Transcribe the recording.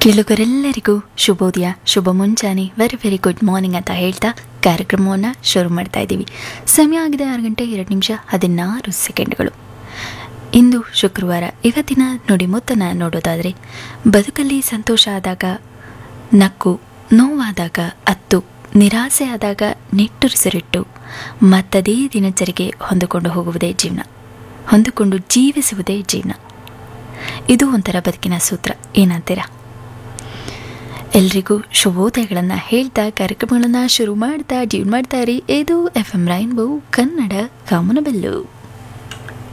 ಕೇಳುಗರೆಲ್ಲರಿಗೂ ಶುಭೋದಯ ಶುಭ ಮುಂಜಾನೆ very very good morning ಅಂತ ಹೇಳ್ತಾ ಕಾರ್ಯಕ್ರಮವನ್ನು ಶುರು ಮಾಡ್ತಾ ಇದ್ದೀವಿ ಸಮಯ ಆಗಿದೆ ಆರು ಗಂಟೆ ಎರಡು ನಿಮಿಷ ಹದಿನಾರು ಸೆಕೆಂಡ್ಗಳು ಇಂದು ಶುಕ್ರವಾರ ಇವತ್ತಿನ ನುಡಿಮುತ್ತನ್ನು ನೋಡೋದಾದರೆ ಬದುಕಲ್ಲಿ ಸಂತೋಷ ಆದಾಗ ನಕ್ಕು ನೋವಾದಾಗ ಅತ್ತು ನಿರಾಸೆ ಆದಾಗ ನಿಟ್ಟುರಿಸಿರಿಟ್ಟು ಮತ್ತದೇ ದಿನಚರಿಗೆ ಹೊಂದಿಕೊಂಡು ಹೋಗುವುದೇ ಜೀವನ ಹೊಂದಿಕೊಂಡು ಜೀವಿಸುವುದೇ ಜೀವನ ಇದು ಒಂಥರ ಬದುಕಿನ ಸೂತ್ರ ಏನಂತೀರಾ ಎಲ್ರಿಗೂ ಶುಭೋದಯಗಳನ್ನು ಹೇಳ್ತಾ ಕಾರ್ಯಕ್ರಮಗಳನ್ನು ಶುರು ಮಾಡ್ತಾ ಟ್ಯೂನ್ ಮಾಡ್ತಾ ಇರಿ ಇದು ಎಫ್ ಎಂ ರೈನ್ಬೋ ಕನ್ನಡ ಕಾಮನಬೆಲ್ಲು